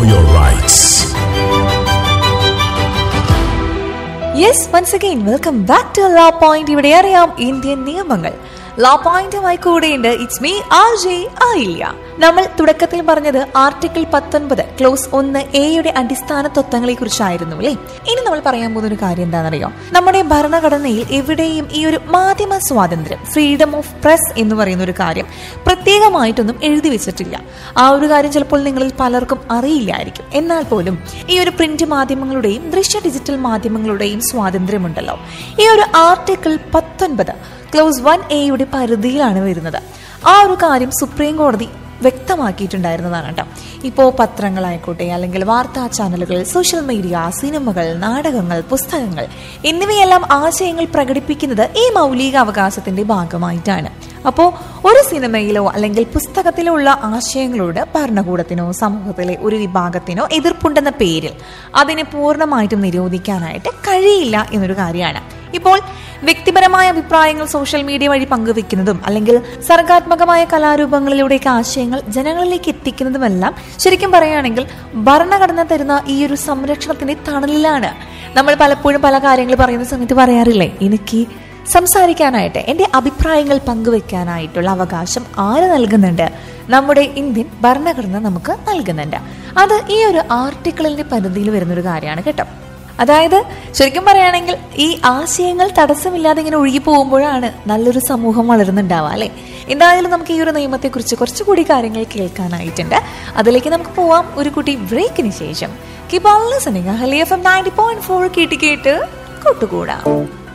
your rights. Yes once again welcome back to law point ഇവിടെ അറിയാം Indian നിയമങ്ങൾ ലാ പോയിന്റുമായി കൂടെയുണ്ട് ഇറ്റ്സ് മീ ആർ ജെ ആയില്ല നമ്മൾ തുടക്കത്തിൽ പറഞ്ഞത് ആർട്ടിക്കിൾ പത്തൊൻപത് ക്ലോസ് ഒന്ന് എയുടെ അടിസ്ഥാന തത്വങ്ങളെ കുറിച്ചായിരുന്നു അല്ലേ ഇനി നമ്മൾ പറയാൻ പോകുന്ന ഒരു കാര്യം എന്താണെന്നറിയോ നമ്മുടെ ഭരണഘടനയിൽ എവിടെയും ഈ ഒരു മാധ്യമ സ്വാതന്ത്ര്യം ഫ്രീഡം ഓഫ് പ്രസ് എന്ന് പറയുന്ന ഒരു കാര്യം പ്രത്യേകമായിട്ടൊന്നും എഴുതി വെച്ചിട്ടില്ല ആ ഒരു കാര്യം ചിലപ്പോൾ നിങ്ങളിൽ പലർക്കും അറിയില്ലായിരിക്കും എന്നാൽ പോലും ഈ ഒരു പ്രിന്റ് മാധ്യമങ്ങളുടെയും ദൃശ്യ ഡിജിറ്റൽ മാധ്യമങ്ങളുടെയും സ്വാതന്ത്ര്യമുണ്ടല്ലോ ഈ ഒരു ആർട്ടിക്കിൾ പത്തൊൻപത് ക്ലോസ് വൺ എയുടെ പരിധിയിലാണ് വരുന്നത് ആ ഒരു കാര്യം സുപ്രീം കോടതി വ്യക്തമാക്കിയിട്ടുണ്ടായിരുന്നതാണ് കേട്ടോ ഇപ്പോൾ പത്രങ്ങളായിക്കോട്ടെ അല്ലെങ്കിൽ വാർത്താ ചാനലുകൾ സോഷ്യൽ മീഡിയ സിനിമകൾ നാടകങ്ങൾ പുസ്തകങ്ങൾ എന്നിവയെല്ലാം ആശയങ്ങൾ പ്രകടിപ്പിക്കുന്നത് ഈ മൗലിക അവകാശത്തിന്റെ ഭാഗമായിട്ടാണ് അപ്പോൾ ഒരു സിനിമയിലോ അല്ലെങ്കിൽ പുസ്തകത്തിലോ ഉള്ള ആശയങ്ങളോട് ഭരണകൂടത്തിനോ സമൂഹത്തിലെ ഒരു വിഭാഗത്തിനോ എതിർപ്പുണ്ടെന്ന പേരിൽ അതിനെ പൂർണ്ണമായിട്ടും നിരോധിക്കാനായിട്ട് കഴിയില്ല എന്നൊരു കാര്യമാണ് ഇപ്പോൾ വ്യക്തിപരമായ അഭിപ്രായങ്ങൾ സോഷ്യൽ മീഡിയ വഴി പങ്കുവെക്കുന്നതും അല്ലെങ്കിൽ സർഗാത്മകമായ കലാരൂപങ്ങളിലൂടെയൊക്കെ ആശയങ്ങൾ ജനങ്ങളിലേക്ക് എത്തിക്കുന്നതുമെല്ലാം ശരിക്കും പറയുകയാണെങ്കിൽ ഭരണഘടന തരുന്ന ഈ ഒരു സംരക്ഷണത്തിന്റെ തണലിലാണ് നമ്മൾ പലപ്പോഴും പല കാര്യങ്ങൾ പറയുന്ന സമയത്ത് പറയാറില്ലേ എനിക്ക് സംസാരിക്കാനായിട്ട് എൻ്റെ അഭിപ്രായങ്ങൾ പങ്കുവെക്കാനായിട്ടുള്ള അവകാശം ആര് നൽകുന്നുണ്ട് നമ്മുടെ ഇന്ത്യൻ ഭരണഘടന നമുക്ക് നൽകുന്നുണ്ട് അത് ഈ ഒരു ആർട്ടിക്കിളിന്റെ പരിധിയിൽ വരുന്നൊരു കാര്യമാണ് കേട്ടോ അതായത് ശരിക്കും പറയുകയാണെങ്കിൽ ഈ ആശയങ്ങൾ തടസ്സമില്ലാതെ ഇങ്ങനെ ഒഴുകി പോകുമ്പോഴാണ് നല്ലൊരു സമൂഹം വളരുന്നുണ്ടാവുക അല്ലെ എന്തായാലും നമുക്ക് ഈ ഒരു നിയമത്തെക്കുറിച്ച് കുറച്ചുകൂടി കാര്യങ്ങൾ കേൾക്കാനായിട്ടുണ്ട് അതിലേക്ക് നമുക്ക് പോവാം ഒരു കുട്ടി ബ്രേക്കിന് ശേഷം കിബാൾ ലിസണിങ് ഹലിയ F M ninety point four കേട്ട് കേട്ട് കൂട്ടുകൂടാം